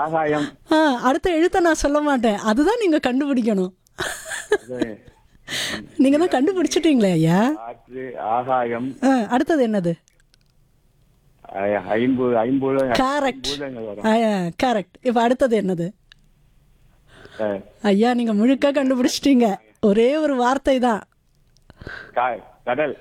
ஆகாயம் ஆ அடுத்த எழுத்தை நான் சொல்ல மாட்டேன் அதுதான் நீங்கள் கண்டுபிடிக்கணும் அது நீங்கள் தான் கண்டுபிடிச்சிட்டீங்களே ஐயா காற்று ஆகாயம் ஆ அடுத்தது என்னது ஐ- ஐம்பு ஐம்பூல கரெக்ட் பூதங்கள் வரும் கரெக்ட் இப்போ அடுத்தது என்னது அஹ், ஐயா நீங்கள் முழுக்க கண்டுபிடிச்சிட்டீங்க ஒரே ஒரு வார்த்தை தான் கா- கடல்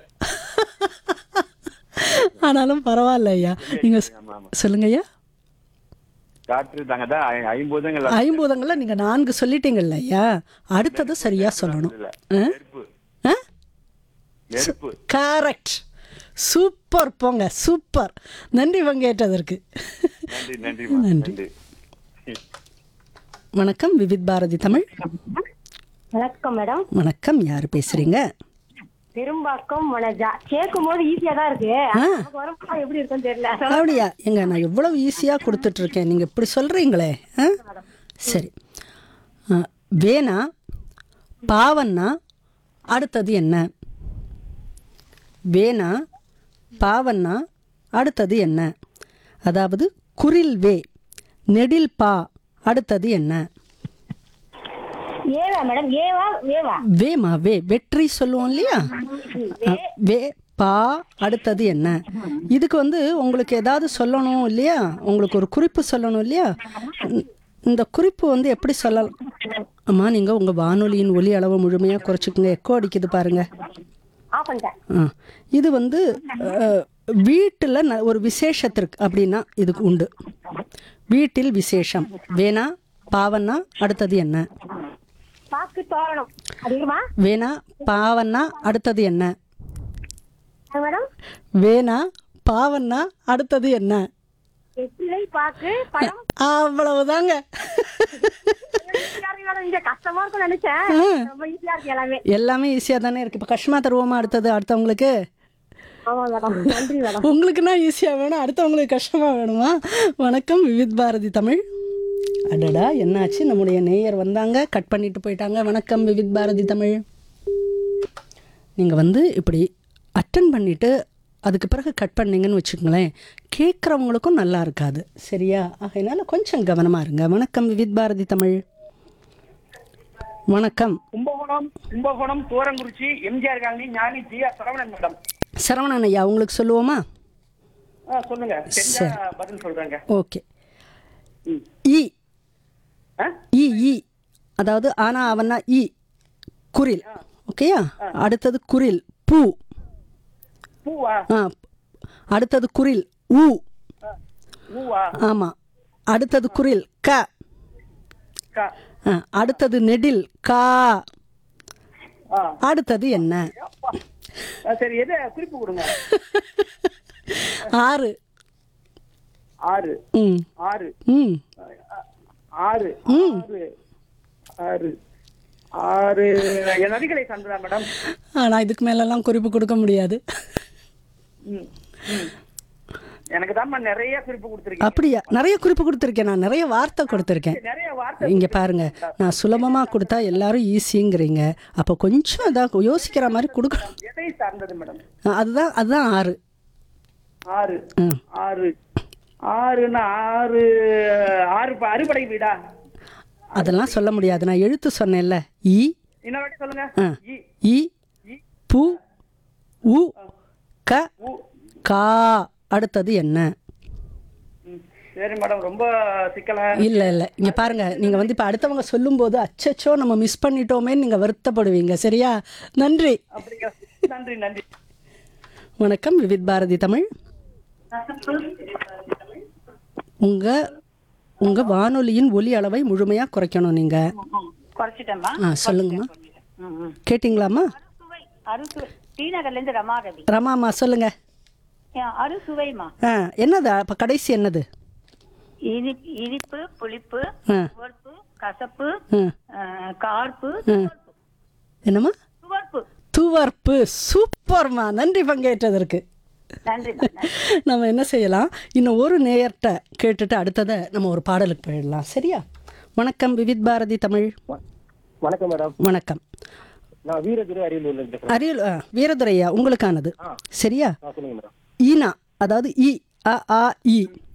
ஆனாலும் பரவாயில்ல ஐயா நீங்கள் ஆமா, ஆமா. சொல்லுங்க ஐயா காற்று தாங்க தான் ஐ- ஐம்பூதங்கள் வரும். ஐம்பூதங்களில் நீங்கள் நான்கு சொல்லிட்டீங்கல்ல ஐயா அடுத்தது சரியாக சொல்லணும் இல்ல. ஆ? நெருப்பு ஆ நெருப்பு கரெக்ட் சூப்பர் போங்க சூப்பர் நன்றி பங்கேற்றதற்கு நன்றி நன்றி நன்றி. நன்றி வணக்கம் விவித் பாரதி தமிழ் வணக்கம் மேடம் வணக்கம் யார் பேசுறீங்க பெரும்பாக்கம் மனஜா கேட்கும் போது ஈஸியா தான் இருக்கு ஆ. நமக்கு வரும்போது எப்படி இருக்குன்னு தெரியல அப்படியா எங்க நான் எவ்வளவு ஈஸியாக கொடுத்துட்டு இருக்கேன் நீங்கள் இப்படி சொல்கிறீங்களே ஆ சரி ஆ, வேணா பாவன்னா அடுத்தது என்ன வேணா பாவன்னா அடுத்தது என்ன அதாவது குரில் வே நெடில் பா அடுத்தது என்ன ஏவா மேடம் ஏவா வேவா வேமா வே வெற்றி சொல்லுவோம் இல்லையா ஆ, வே பா அடுத்தது என்ன இதுக்கு வந்து உங்களுக்கு ஏதாவது சொல்லணும் இல்லையா உங்களுக்கு ஒரு குறிப்பு சொல்லணும் இல்லையா இந்த- இந்த குறிப்பு வந்து எப்படி சொல்லலாம் அம்மா நீங்கள் உங்கள் வானொலியின் ஒலி அளவு முழுமையாக குறைச்சிக்கோங்க எக்கோ அடிக்குது பாருங்க ஆஃப் பண்ணிட்டேன் ஆ இது வந்து வீட்டில் ந ஒரு விசேஷத்திற்கு அப்படின்னா இதுக்கு உண்டு வீட்டில் விசேஷம் வேணா பாவன்னா அடுத்தது என்ன பாக்கு தோரணம் அதிகமா வேணா பாவன்னா அடுத்தது என்ன மேடம் வேணா பாவன்னா அடுத்தது என்ன வெற்றிலை பாக்கு பழம் அவ்வளவுதாங்க ஈஸியா இருக்கு மேடம் இங்க கஷ்டமா இருக்கும் நினைச்சேன் ரொம்ப ஈஸியா இருக்கு எல்லாமே எல்லாமே ஈஸியாக தானே இருக்கு இப்போ கஷ்டமாக தருவோமா அடுத்தது அடுத்தவங்களுக்கு ஆமா மேடம் நன்றி மேடம் உங்களுக்குன்னா ஈஸியாக வேணும் அடுத்தவங்களுக்கு கஷ்டமாக வேணுமா வணக்கம் விவித் பாரதி தமிழ் அடடா என்னாச்சு நம்முடைய நேயர் வந்தாங்க கட் பண்ணிட்டு போயிட்டாங்க வணக்கம் விவித் பாரதி தமிழ் நீங்கள் வந்து இப்படி அட்டன் பண்ணிட்டு அதுக்கு பிறகு கட் பண்ணீங்கன்னு வச்சுக்கோங்களேன் கேட்குறவங்களுக்கும் நல்லா இருக்காது சரியா ஆகையினால கொஞ்சம் கவனமாக இருங்க வணக்கம் விவித் பாரதி தமிழ் வணக்கம் கும்பகோணம் கும்பகோணம் தூரங்குறிச்சி எம்ஜிஆர் காலனி ஞானி ஜியா சரவணன் மேடம் சரவணன் ஐயா உங்களுக்கு சொல்லுவோமா ஆ சொல்லுங்க தெரிஞ்சா பதில் சொல்றேங்க ஓகே ம். இ ஆ? இ இ அதாவது ஆனா அவனா இ குரில் ஓகேயா அடுத்தது குரில் பூ பூவா ஆ அடுத்தது குரில் ஊ பூவா ஆமாம் அடுத்தது குரில் க கா ஆ, அடுத்தது நெடில் கா ஆ அடுத்தது என்ன அப்பா. ஆ, சரி எதை குறிப்பு கொடுங்க ஆறு ஆறு ம் ஆறு ம் ஆறு ஆறு ஆறு ஆறு என் நதிகளை சார்ந்ததா மேடம் ஆனால் இதுக்கு மேலெல்லாம் குறிப்பு கொடுக்க முடியாது ம், ம். எனக்கு தான் நிறைய குறிப்பு கொடுத்துருக்கீங்க அப்படியா நிறைய குறிப்பு கொடுத்துருக்கேன் நான் நிறைய வார்த்தை கொடுத்துருக்கேன் நிறைய வார்த்தை இங்க பாருங்க நான் சுலபமா கொடுத்தா எல்லாரும் ஈஸிங்கிறீங்க அப்போ கொஞ்சம் இதாக யோசிக்கிற மாதிரி கொடுக்கணும் எதை சார்ந்தது மேடம் அஹ் அதுதான் அதுதான் ஆறு ஆறு ம். ஆறு ஆறுன்னா ஆறு ஆறு ப- அறுபடை வீடா அதெல்லாம் சொல்ல முடியாது நான் எழுத்து சொன்னேன்ல இ இன்னொரு வாட்டி சொல்லுங்க ஆ. இ இ இ பு உ க உ கா அடுத்தது என்ன ம். சரி மேடம் ரொம்ப சிக்கலா இல்ல இல்ல இங்க பாருங்க நீங்க வந்து இப்ப அடுத்தவங்க சொல்லும்போது அச்சச்சோ நம்ம மிஸ் பண்ணிட்டோமேன்னு நீங்க வருத்தப்படுவீங்க சரியா நன்றி அப்படிங்க நன்றி நன்றி வணக்கம் விவித் பாரதி தமிழ் உங்க உங்க வானொலியின் ஒலி அளவை முழுமையா குறைக்கணும் நீங்க குறைச்சிட்டேம்மா ஆ சொல்லுங்கம்மா ம், ம். கேட்டிங்களாம்மா அறுசுவை அறுசுவை டி நகர்ல இருந்து ரமா ரவி ரமாமா சொல்லுங்க ஏன், அறுசுவைமா ஆ என்னது அப்ப கடைசி என்னது இனிப்பு இனிப்பு புளிப்பு ஆ துவர்ப்பு கசப்பு ம், ஆ, கார்ப்பு ம். என்னம்மா துவர்ப்பு துவர்ப்பு சூப்பர்மா நன்றி பங்கேற்றதற்கு நன்றி நம்ம என்ன செய்யலாம் இன்னும் ஒரு நேயர்கிட்ட கேட்டுட்டு அடுத்ததை நம்ம ஒரு பாடலுக்கு போயிடலாம் சரியா வணக்கம் விவித் பாரதி தமிழ் வணக்கம் மேடம் வணக்கம் நான் வீரதுரை அரியலூர்ல இருந்து பேசுறேன் அரியல் ஆ, வீரதுரையா உங்களுக்கானது சரியா ஆ, சொல்லுங்க மேடம் ஈனா அதாவது இ அ ஆ இ